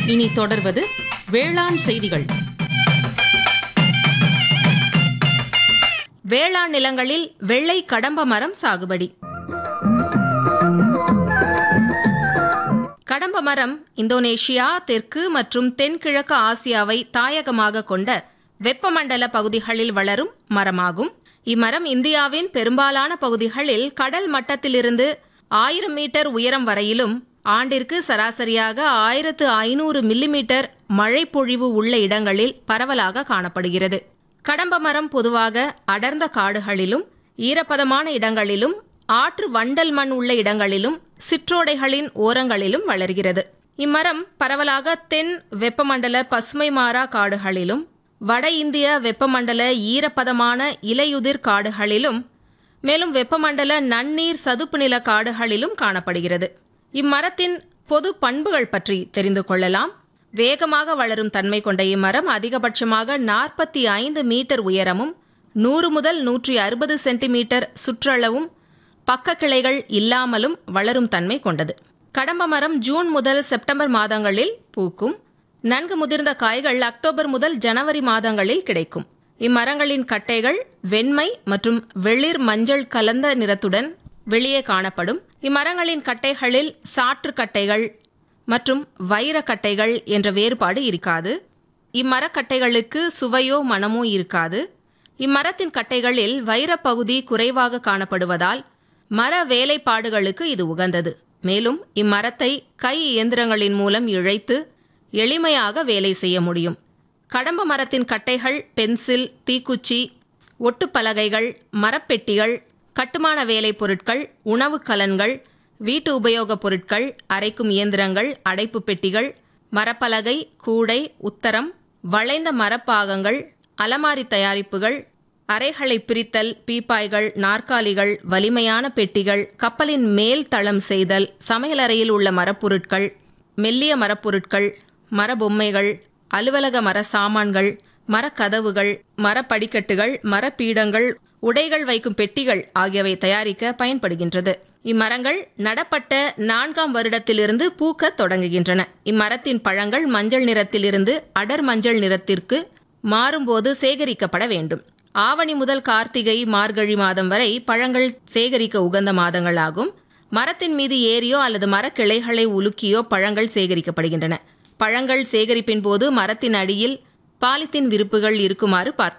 இனி தொடர்வது வேளாண் செய்திகள் வேளாண் நிலங்களில் வெள்ளை கடம்ப மரம் சாகுபடி கடம்ப மரம் இந்தோனேஷியா தெற்கு மற்றும் தென்கிழக்கு ஆசியாவை தாயகமாக கொண்ட வெப்பமண்டல பகுதிகளில் வளரும் மரமாகும் இம்மரம் இந்தியாவின் பெரும்பாலான பகுதிகளில் கடல் மட்டத்திலிருந்து ஆயிரம் மீட்டர் உயரம் வரையிலும் ஆண்டிற்கு சராசரியாக ஆயிரத்து ஐநூறு மில்லிமீட்டர் மழைப்பொழிவு உள்ள இடங்களில் பரவலாக காணப்படுகிறது கடம்ப மரம் பொதுவாக அடர்ந்த காடுகளிலும் ஈரப்பதமான இடங்களிலும் ஆற்று வண்டல் மண் உள்ள இடங்களிலும் சிற்றோடைகளின் ஓரங்களிலும் வளர்கிறது இம்மரம் பரவலாக தென் வெப்பமண்டல பசுமை மாறா காடுகளிலும் வட இந்திய வெப்பமண்டல ஈரப்பதமான இலையுதிர் காடுகளிலும் மேலும் வெப்பமண்டல நன்னீர் சதுப்பு நில காடுகளிலும் காணப்படுகிறது இம்மரத்தின் பொது பண்புகள் பற்றி தெரிந்து கொள்ளலாம் வேகமாக வளரும் தன்மை கொண்ட இம்மரம் அதிகபட்சமாக நாற்பத்தி ஐந்து மீட்டர் உயரமும் நூறு முதல் நூற்றி அறுபது சென்டிமீட்டர் சுற்றளவும் பக்க கிளைகள் இல்லாமலும் வளரும் தன்மை கொண்டது கடம்ப மரம் ஜூன் முதல் செப்டம்பர் மாதங்களில் பூக்கும் நன்கு முதிர்ந்த காய்கள் அக்டோபர் முதல் ஜனவரி மாதங்களில் கிடைக்கும் இம்மரங்களின் கட்டைகள் வெண்மை மற்றும் வெளிர் மஞ்சள் கலந்த நிறத்துடன் வெளியே காணப்படும் இம்மரங்களின் கட்டைகளில் சாற்று கட்டைகள் மற்றும் வைரக்கட்டைகள் என்ற வேறுபாடு இருக்காது இம்மரக்கட்டைகளுக்கு சுவையோ மனமோ இருக்காது இம்மரத்தின் கட்டைகளில் வைரப்பகுதி குறைவாக காணப்படுவதால் மர வேலைப்பாடுகளுக்கு இது உகந்தது மேலும் இம்மரத்தை கை இயந்திரங்களின் மூலம் இழைத்து எளிமையாக வேலை செய்ய முடியும் கடம்ப மரத்தின் கட்டைகள் பென்சில் தீக்குச்சி ஒட்டுப்பலகைகள் மரப்பெட்டிகள் கட்டுமான வேலைப் பொருட்கள் உணவுக் கலன்கள் வீட்டு உபயோகப் பொருட்கள் அரைக்கும் இயந்திரங்கள் அடைப்பு பெட்டிகள் மரப்பலகை கூடை உத்தரம் வளைந்த மரப்பாகங்கள் அலமாரி தயாரிப்புகள் அறைகளை பிரித்தல் பீப்பாய்கள் நாற்காலிகள் வலிமையான பெட்டிகள் கப்பலின் மேல் தளம் செய்தல் சமையலறையில் உள்ள மரப்பொருட்கள் மெல்லிய மரப்பொருட்கள் மரபொம்மைகள் அலுவலக மர சாமான்கள் மரக்கதவுகள் மரப்படிக்கட்டுகள் மரப்பீடங்கள் உடைகள் வைக்கும் பெட்டிகள் ஆகியவை தயாரிக்க பயன்படுகின்றது இம்மரங்கள் நடப்பட்ட நான்காம் வருடத்திலிருந்து பூக்கத் தொடங்குகின்றன இம்மரத்தின் பழங்கள் மஞ்சள் நிறத்திலிருந்து அடர் மஞ்சள் நிறத்திற்கு மாறும்போது சேகரிக்கப்பட வேண்டும் ஆவணி முதல் கார்த்திகை மார்கழி மாதம் வரை பழங்கள் சேகரிக்க உகந்த மாதங்களாகும் மரத்தின் மீது ஏறியோ அல்லது மரக்கிளைகளை உலுக்கியோ பழங்கள் சேகரிக்கப்படுகின்றன பழங்கள் சேகரிப்பின் போது மரத்தின் அடியில் பாலித்தீன் விருப்புகள் இருக்குமாறு பார்த்து